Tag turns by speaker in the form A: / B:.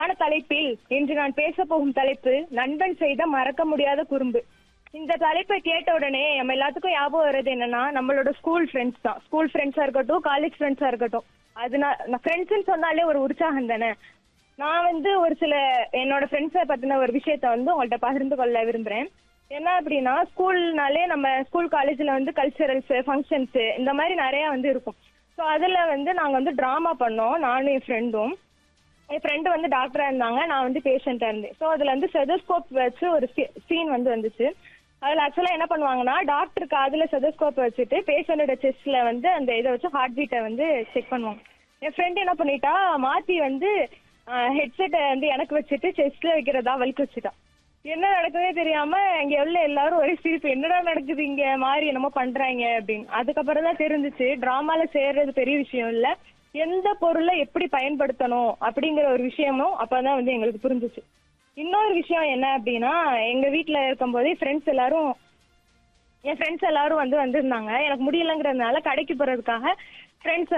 A: ஆன தலைப்பில் இன்று நான் பேச போகும் தலைப்பு நண்பன் செய்த மறக்க முடியாத குறும்பு இந்த தலைப்பை கேட்ட உடனே நம்ம எல்லாத்துக்கும் ஞாபகம் வர்றது என்னன்னா நம்மளோட ஸ்கூல் ஃப்ரெண்ட்ஸ் தான் ஸ்கூல் ஃப்ரெண்ட்ஸா இருக்கட்டும் காலேஜ் ஃப்ரெண்ட்ஸா இருக்கட்டும் அதனால ஃப்ரெண்ட்ஸ்னு சொன்னாலே ஒரு உற்சாகம் தானே நான் வந்து ஒரு சில என்னோட ஃப்ரெண்ட்ஸை பத்தின ஒரு விஷயத்த வந்து உங்கள்ட்ட பகிர்ந்து கொள்ள விரும்புறேன் என்ன அப்படின்னா ஸ்கூல்னாலே நம்ம ஸ்கூல் காலேஜ்ல வந்து கல்ச்சரல்ஸ் ஃபங்க்ஷன்ஸ் இந்த மாதிரி நிறைய வந்து இருக்கும் ஸோ அதுல வந்து நாங்க வந்து டிராமா பண்ணோம் நானும் என் ஃப்ரெண்டும் என் ஃப்ரெண்டு வந்து டாக்டரா இருந்தாங்க நான் வந்து பேஷண்டா இருந்தேன் ஸோ அதுல வந்து செதோஸ்கோப் வச்சு ஒரு சீன் வந்து வந்துச்சு அதுல ஆக்சுவலா என்ன பண்ணுவாங்கன்னா டாக்டர் காதுல செதோஸ்கோப் வச்சுட்டு பேஷண்டோட செஸ்ட்ல வந்து அந்த இதை வச்சு ஹார்ட் பீட்டை வந்து செக் பண்ணுவாங்க என் ஃப்ரெண்ட் என்ன பண்ணிட்டா மாத்தி வந்து ஹெட்செட்டை வந்து எனக்கு வச்சுட்டு செஸ்ட்ல வைக்கிறதா வலிக்கு வச்சுட்டா என்ன நடக்குதே தெரியாம இங்க உள்ள எல்லாரும் ஒரே சிரிப்பு என்னடா நடக்குது இங்க மாதிரி என்னமோ பண்றாங்க அப்படின்னு அதுக்கப்புறம் தான் தெரிஞ்சுச்சு டிராமால சேர்றது பெரிய விஷயம் இல்ல எந்த பொருளை எப்படி பயன்படுத்தணும் அப்படிங்கிற ஒரு விஷயமும் அப்பதான் வந்து எங்களுக்கு புரிஞ்சுச்சு இன்னொரு விஷயம் என்ன அப்படின்னா எங்க வீட்ல இருக்கும்போதே ஃப்ரெண்ட்ஸ் எல்லாரும் என் ஃப்ரெண்ட்ஸ் எல்லாரும் வந்து வந்திருந்தாங்க எனக்கு முடியலங்கிறதுனால கடைக்கு போறதுக்காக ஃப்ரெண்ட்ஸ்